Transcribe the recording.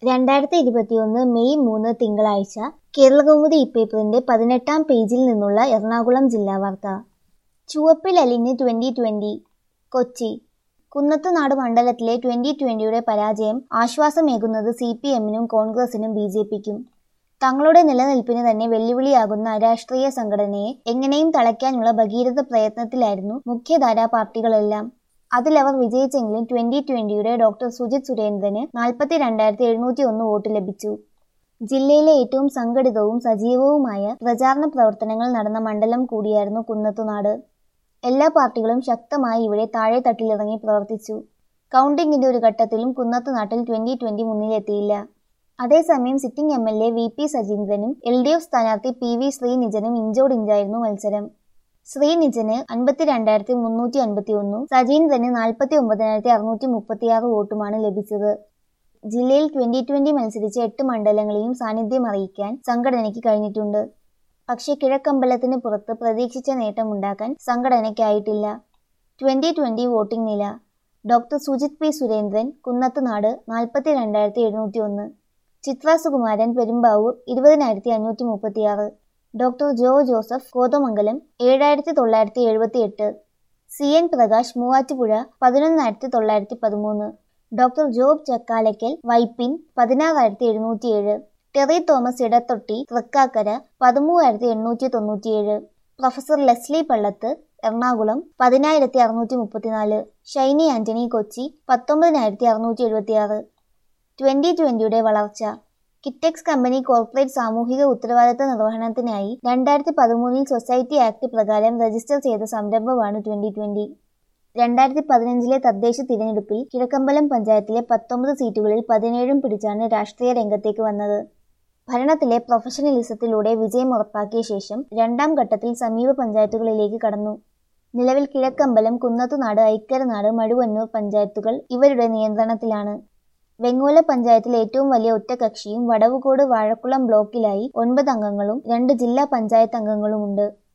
രണ്ടായിരത്തി ഇരുപത്തിയൊന്ന് മെയ് മൂന്ന് തിങ്കളാഴ്ച കേരളകൗമുദി ഇപ്പേപ്പറിന്റെ പതിനെട്ടാം പേജിൽ നിന്നുള്ള എറണാകുളം ജില്ലാ വാർത്ത ചുവപ്പിലലിഞ്ഞ് ട്വന്റി ട്വന്റി കൊച്ചി കുന്നത്തുനാട് മണ്ഡലത്തിലെ ട്വന്റി ട്വന്റിയുടെ പരാജയം ആശ്വാസമേകുന്നത് സി പി എമ്മിനും കോൺഗ്രസിനും ബി ജെ പിക്കും തങ്ങളുടെ നിലനിൽപ്പിന് തന്നെ വെല്ലുവിളിയാകുന്ന അരാഷ്ട്രീയ സംഘടനയെ എങ്ങനെയും തളയ്ക്കാനുള്ള ഭഗീരഥ പ്രയത്നത്തിലായിരുന്നു മുഖ്യധാരാ പാർട്ടികളെല്ലാം അതിലവർ വിജയിച്ചെങ്കിലും ട്വന്റി ട്വന്റിയുടെ ഡോക്ടർ സുജിത് സുരേന്ദ്രന് നാൽപ്പത്തി രണ്ടായിരത്തി എഴുന്നൂറ്റി ഒന്ന് വോട്ട് ലഭിച്ചു ജില്ലയിലെ ഏറ്റവും സംഘടിതവും സജീവവുമായ പ്രചാരണ പ്രവർത്തനങ്ങൾ നടന്ന മണ്ഡലം കൂടിയായിരുന്നു കുന്നത്തുനാട് എല്ലാ പാർട്ടികളും ശക്തമായി ഇവിടെ താഴെ തട്ടിലിറങ്ങി പ്രവർത്തിച്ചു കൗണ്ടിങ്ങിന്റെ ഒരു ഘട്ടത്തിലും കുന്നത്തുനാട്ടിൽ ട്വന്റി ട്വന്റി മുന്നിലെത്തിയില്ല അതേസമയം sitting M L A V P സജീന്ദ്രനും എൽ ഡി എഫ് സ്ഥാനാർത്ഥി പി വി ശ്രീനിജനും ഇഞ്ചോടിഞ്ചായിരുന്നു മത്സരം ശ്രീനിജന് അൻപത്തി രണ്ടായിരത്തി മുന്നൂറ്റി അൻപത്തി ഒന്നും സജീന്ദ്രന് നാൽപ്പത്തി ഒമ്പതിനായിരത്തി അറുന്നൂറ്റി മുപ്പത്തിയാറ് വോട്ടുമാണ് ലഭിച്ചത് ജില്ലയിൽ ട്വന്റി ട്വന്റി മത്സരിച്ച എട്ട് മണ്ഡലങ്ങളിലും സാന്നിധ്യം അറിയിക്കാൻ സംഘടനയ്ക്ക് കഴിഞ്ഞിട്ടുണ്ട് പക്ഷേ കിഴക്കമ്പലത്തിന് പുറത്ത് പ്രതീക്ഷിച്ച നേട്ടമുണ്ടാക്കാൻ സംഘടനയ്ക്കായിട്ടില്ല ട്വന്റി ട്വന്റി വോട്ടിംഗ് നില ഡോക്ടർ സുജിത് പി സുരേന്ദ്രൻ കുന്നത്തുനാട് നാൽപ്പത്തി രണ്ടായിരത്തി എഴുന്നൂറ്റി ഒന്ന് ചിത്ര സുകുമാരൻ പെരുമ്പാവൂർ ഇരുപതിനായിരത്തി അഞ്ഞൂറ്റി മുപ്പത്തിയാറ് ഡോക്ടർ ജോ ജോസഫ് കോതമംഗലം ഏഴായിരത്തി തൊള്ളായിരത്തി എഴുപത്തി എട്ട് സി എൻ പ്രകാശ് മൂവാറ്റുപുഴ പതിനൊന്നായിരത്തി തൊള്ളായിരത്തി പതിമൂന്ന് ഡോക്ടർ ജോബ് ചക്കാലയ്ക്കൽ വൈപ്പിൻ പതിനാറായിരത്തി എഴുന്നൂറ്റിയേഴ് ടെറി തോമസ് ഇടത്തൊട്ടി തൃക്കാക്കര പതിമൂവായിരത്തി എണ്ണൂറ്റി തൊണ്ണൂറ്റിയേഴ് പ്രൊഫസർ ലെസ്ലി പള്ളത്ത് എറണാകുളം പതിനായിരത്തി അറുന്നൂറ്റി മുപ്പത്തിനാല് ഷൈനി ആന്റണി കൊച്ചി പത്തൊമ്പതിനായിരത്തി അറുന്നൂറ്റി എഴുപത്തിയാറ് ട്വന്റി ട്വന്റിയുടെ വളർച്ച കിറ്റെക്സ് കമ്പനി കോർപ്പറേറ്റ് സാമൂഹിക ഉത്തരവാദിത്ത നിർവഹണത്തിനായി രണ്ടായിരത്തി പതിമൂന്നിൽ സൊസൈറ്റി ആക്ട് പ്രകാരം രജിസ്റ്റർ ചെയ്ത സംരംഭമാണ് ട്വന്റി ട്വന്റി രണ്ടായിരത്തി പതിനഞ്ചിലെ തദ്ദേശ തിരഞ്ഞെടുപ്പിൽ കിഴക്കമ്പലം പഞ്ചായത്തിലെ പത്തൊമ്പത് സീറ്റുകളിൽ പതിനേഴും പിടിച്ചാണ് രാഷ്ട്രീയ രംഗത്തേക്ക് വന്നത് ഭരണത്തിലെ പ്രൊഫഷണലിസത്തിലൂടെ വിജയം ഉറപ്പാക്കിയ ശേഷം രണ്ടാം ഘട്ടത്തിൽ സമീപ പഞ്ചായത്തുകളിലേക്ക് കടന്നു നിലവിൽ കിഴക്കമ്പലം കുന്നത്തുനാട് ഐക്കരനാട് മഴുവന്നൂർ പഞ്ചായത്തുകൾ ഇവരുടെ നിയന്ത്രണത്തിലാണ് വെങ്ങോല പഞ്ചായത്തിലെ ഏറ്റവും വലിയ ഒറ്റകക്ഷിയും വടവുകോട് വാഴക്കുളം ബ്ലോക്കിലായി ഒൻപത് അംഗങ്ങളും രണ്ട് ജില്ലാ പഞ്ചായത്ത് അംഗങ്ങളുമുണ്ട്